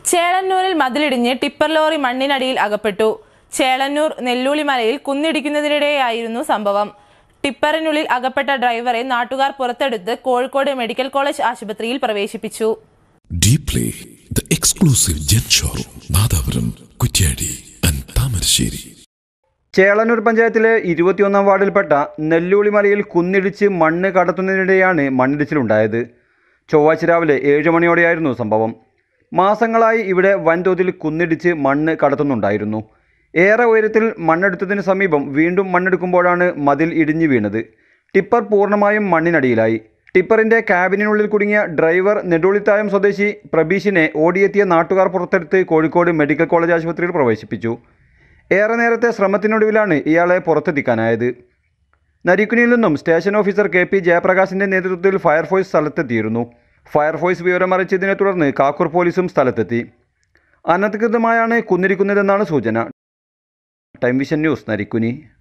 ചേളന്നൂരിൽ മതിലിടിഞ്ഞ് tipper lorry മണ്ണിനടിയിൽ അകപ്പെട്ടു ചേളന്നൂർ നെല്ലൂളി മലയിൽ കുന്നിടിക്കുന്നതിനിടെയായിരുന്നു സംഭവം ടിപ്പറിനുള്ളിൽ അകപ്പെട്ട ഡ്രൈവറെ നാട്ടുകാർ പുറത്തെടുത്ത് കോഴിക്കോട് മെഡിക്കൽ കോളേജ് ആശുപത്രിയിൽ പ്രവേശിപ്പിച്ചു Deeply, the exclusive Jet Showroom, Nadapuram Kuttiady and Thamarassery Chelannur പഞ്ചായത്തിലെ ഇരുപത്തിയൊന്നാം വാർഡിൽപ്പെട്ട നെല്ലൂളി മലയിൽ കുന്നിടിച്ച് മണ്ണ് കടത്തുന്നതിനിടെയാണ് മണ്ണിടിച്ചിലുണ്ടായത് ചൊവ്വാഴ്ച രാവിലെ ഏഴ് മണിയോടെയായിരുന്നു സംഭവം മാസങ്ങളായി ഇവിടെ വൻതോതിൽ കുന്നിടിച്ച് മണ്ണ് കടത്തുന്നുണ്ടായിരുന്നു ഏറെ ഉയരത്തിൽ മണ്ണെടുത്തതിന് സമീപം വീണ്ടും മണ്ണെടുക്കുമ്പോഴാണ് മതിൽ ഇടിഞ്ഞു വീണത് ടിപ്പർ പൂർണ്ണമായും മണ്ണിനടിയിലായി ടിപ്പറിന്റെ ക്യാബിനുള്ളിൽ കുടുങ്ങിയ ഡ്രൈവർ നെടുളിത്തായം സ്വദേശി പ്രബീഷിനെ ഓടിയെത്തിയ നാട്ടുകാർ പുറത്തെടുത്ത് കോഴിക്കോട് മെഡിക്കൽ കോളേജ് ആശുപത്രിയിൽ പ്രവേശിപ്പിച്ചു ഏറെ നേരത്തെ ശ്രമത്തിനൊടുവിലാണ് ഇയാളെ പുറത്തെത്തിക്കാനായത് നരിക്കുനിയിൽ നിന്നും സ്റ്റേഷൻ ഓഫീസർ കെ പി ജയപ്രകാശിന്റെ നേതൃത്വത്തിൽ ഫയർഫോഴ്സ് സ്ഥലത്തെത്തിയിരുന്നു ഫയർഫോഴ്സ് വിവരമറിച്ചതിനെ തുടർന്ന് കാക്കൂർ പോലീസും സ്ഥലത്തെത്തി അനധികൃതമായാണ് കുന്നിരിക്കുന്നതെന്നാണ് സൂചന ടൈം വിഷൻ ന്യൂസ് നരിക്കുനി